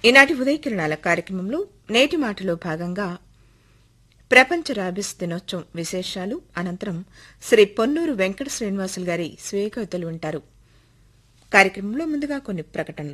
ఈనాటి ఉదయకిరణాల కార్యక్రమంలో నేటి మాటలో భాగంగా ప్రపంచ రాబిస్ దినోత్సవం విశేషాలు అనంతరం శ్రీ పొన్నూరు వెంకట శ్రీనివాసులు గారి స్వీయ కవితలు వింటారు కార్యక్రమంలో ముందుగా కొన్ని ప్రకటనలు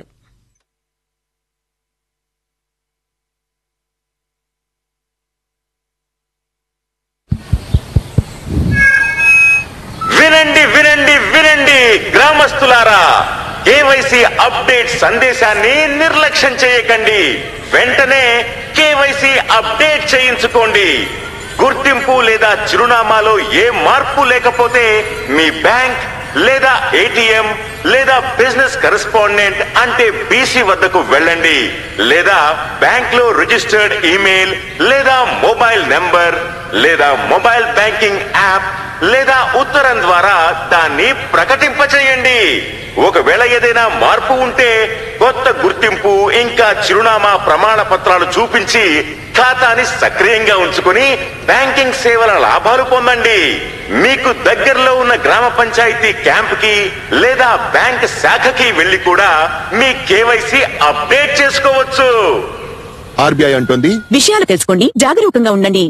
వినండి వినండి వినండి గ్రామస్తులారా కేవైసీ అప్డేట్ సందేశాన్ని నిర్లక్ష్యం చేయకండి వెంటనే కేవైసీ అప్డేట్ చేయించుకోండి గుర్తింపు లేదా చిరునామాలో ఏ మార్పు లేకపోతే మీ బ్యాంక్ లేదా ఏటీఎం లేదా బిజినెస్ కరెస్పాండెంట్ అంటే బీసీ వద్దకు వెళ్ళండి లేదా బ్యాంక్ లో రిజిస్టర్డ్ ఈమెయిల్ లేదా మొబైల్ నెంబర్ లేదా మొబైల్ బ్యాంకింగ్ యాప్ లేదా ఉత్తరం ద్వారా దాన్ని ప్రకటింపచేయండి ఒకవేళ ఏదైనా మార్పు ఉంటే కొత్త గుర్తింపు ఇంకా చిరునామా ప్రమాణ పత్రాలు చూపించి ఖాతాని సక్రియంగా ఉంచుకుని బ్యాంకింగ్ సేవల లాభాలు పొందండి మీకు దగ్గరలో ఉన్న గ్రామ పంచాయతీ క్యాంప్ కి లేదా బ్యాంక్ శాఖకి వెళ్లి కూడా మీ కేవైసీ అప్డేట్ చేసుకోవచ్చు ఆర్బీఐ అంటోంది విషయాలు తెలుసుకోండి జాగరూకంగా ఉండండి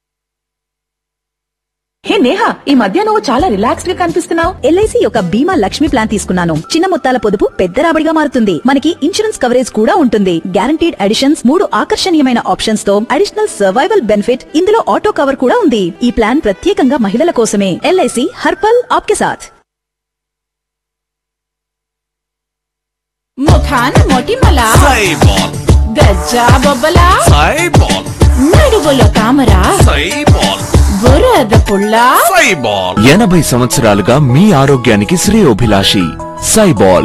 హే నేహా ఈ మధ్య నువ్వు చాలా రిలాక్స్డ్ గా కనిపిస్తున్నావు ఎల్ఐసి యొక్క బీమా లక్ష్మి ప్లాన్ తీసుకున్నాను చిన్న మొత్తాల పొదుపు పెద్ద రాబడిగా మారుతుంది మనకి ఇన్సూరెన్స్ కవరేజ్ కూడా ఉంటుంది గ్యారంటీడ్ అడిషన్స్ మూడు ఆకర్షణీయమైన ఆప్షన్స్ తో అడిషనల్ సర్వైవల్ బెనిఫిట్ ఇందులో ఆటో కవర్ కూడా ఉంది ఈ ప్లాన్ ప్రత్యేకంగా మహిళల కోసమే ఎల్ఐసి హర్పల్ ఆప్కే సాథ్ ముఖాన్ మొటిమల సైబాల్ గజ్జా బొబ్బల సైబాల్ నడుగులో తామర సైబాల్ బురద పుల్ల సైబాల్ ఎనభై సంవత్సరాలుగా మీ ఆరోగ్యానికి శ్రేయోభిలాషి సైబాల్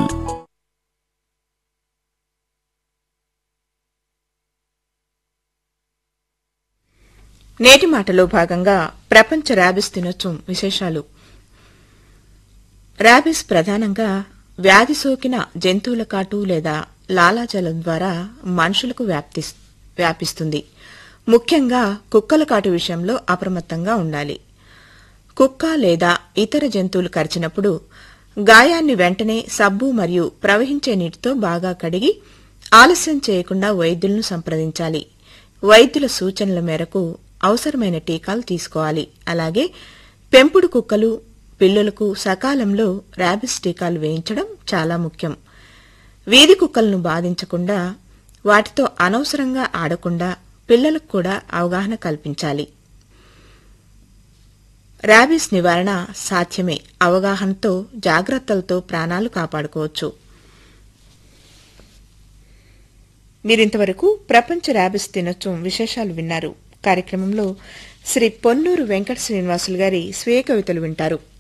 నేటి మాటలో భాగంగా ప్రపంచ ర్యాబిస్ దినోత్సవం విశేషాలు ర్యాబిస్ ప్రధానంగా వ్యాధి సోకిన జంతువుల కాటు లేదా లాలాజలం ద్వారా మనుషులకు వ్యాప్తి వ్యాపిస్తుంది ముఖ్యంగా కుక్కల కాటు విషయంలో అప్రమత్తంగా ఉండాలి కుక్క లేదా ఇతర జంతువులు కరిచినప్పుడు గాయాన్ని వెంటనే సబ్బు మరియు ప్రవహించే నీటితో బాగా కడిగి ఆలస్యం చేయకుండా వైద్యులను సంప్రదించాలి వైద్యుల సూచనల మేరకు అవసరమైన టీకాలు తీసుకోవాలి అలాగే పెంపుడు కుక్కలు పిల్లులకు సకాలంలో ర్యాబిస్ టీకాలు వేయించడం చాలా ముఖ్యం వీధి కుక్కలను బాధించకుండా వాటితో అనవసరంగా ఆడకుండా పిల్లలకు కూడా అవగాహన కల్పించాలి ర్యాబిస్ నివారణ సాధ్యమే అవగాహనతో జాగ్రత్తలతో ప్రాణాలు కాపాడుకోవచ్చు మీరింతవరకు ప్రపంచ ర్యాబిస్ దినోత్సవం విశేషాలు విన్నారు కార్యక్రమంలో శ్రీ పొన్నూరు వెంకట శ్రీనివాసులు గారి స్వీయ కవితలు వింటారు